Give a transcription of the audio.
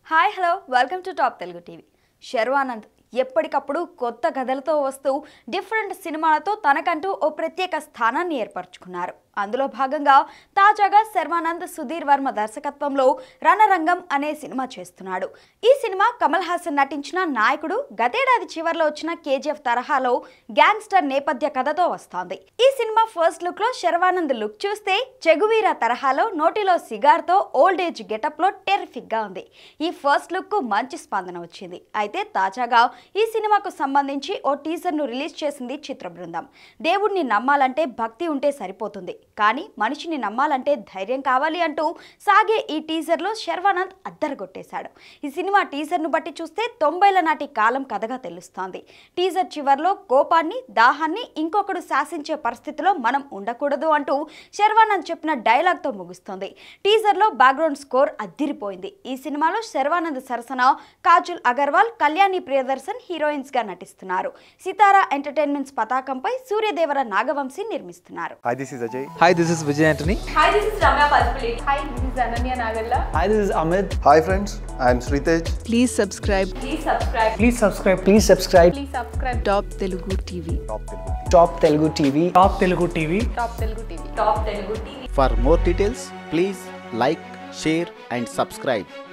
Hi hello welcome to top Telugu TV Sharwanand ఎప్పటికప్పుడు కొత్త కథలతో వస్తూ డిఫరెంట్ సినిమాలతో తనకంటూ ఓ ప్రత్యేక స్థానాన్ని ఏర్పరచుకున్నారు అందులో భాగంగా తాజాగా శర్వానంద్ సుధీర్ వర్మ దర్శకత్వంలో రణరంగం అనే సినిమా చేస్తున్నాడు ఈ సినిమా కమల్ హాసన్ నటించిన నాయకుడు గతేడాది చివర్లో వచ్చిన కేజీఎఫ్ తరహాలో గ్యాంగ్స్టర్ నేపథ్య కథతో వస్తోంది ఈ సినిమా ఫస్ట్ లుక్ లో శర్వానంద్ లుక్ చూస్తే చెగువీరా తరహాలో నోటిలో సిగార్ తో ఓల్డ్ ఏజ్ గెటప్ లో టెరిఫిక్ గా ఉంది ఈ ఫస్ట్ లుక్ కు మంచి స్పందన వచ్చింది అయితే తాజాగా ఈ సినిమాకు సంబంధించి ఓ టీజర్ ను రిలీజ్ చేసింది చిత్ర బృందం దేవుడిని నమ్మాలంటే భక్తి ఉంటే సరిపోతుంది కానీ మనిషిని నమ్మాలంటే ధైర్యం కావాలి అంటూ సాగే ఈ టీజర్ లో శర్వానంద్ అద్దరగొట్టేశాడు ఈ సినిమా టీజర్ ను బట్టి చూస్తే తొంభైల నాటి కాలం కథగా తెలుస్తోంది టీజర్ చివర్లో కోపాన్ని దాహాన్ని ఇంకొకడు శాసించే పరిస్థితిలో మనం ఉండకూడదు అంటూ శర్వానంద్ చెప్పిన డైలాగ్ తో ముగుస్తోంది టీజర్ లో బ్యాక్గ్రౌండ్ స్కోర్ అద్దిరిపోయింది ఈ సినిమాలో శర్వానంద్ సరసన కాజల్ అగర్వాల్ కళ్యాణి ప్రియదర్శన్ హీరోయిన్స్ గా నటిస్తున్నారు సితారా ఎంటర్టైన్మెంట్స్ పతాకంపై సూర్యదేవర నాగవంశీ నిర్మిస్తున్నారు Hi, this is Ajay. Hi, this is Vijay Antony. Hi, this is Ramya Palpulate. Hi, this is Ananya Nagalla. Hi, this is Amit. Hi, friends. I am Sritej. Please subscribe Please subscribe. Please subscribe. Please subscribe. Please subscribe. Top Telugu TV. Top Telugu TV. Top Telugu TV. Top Telugu TV. Top Telugu TV. For more details, please like, share, and subscribe.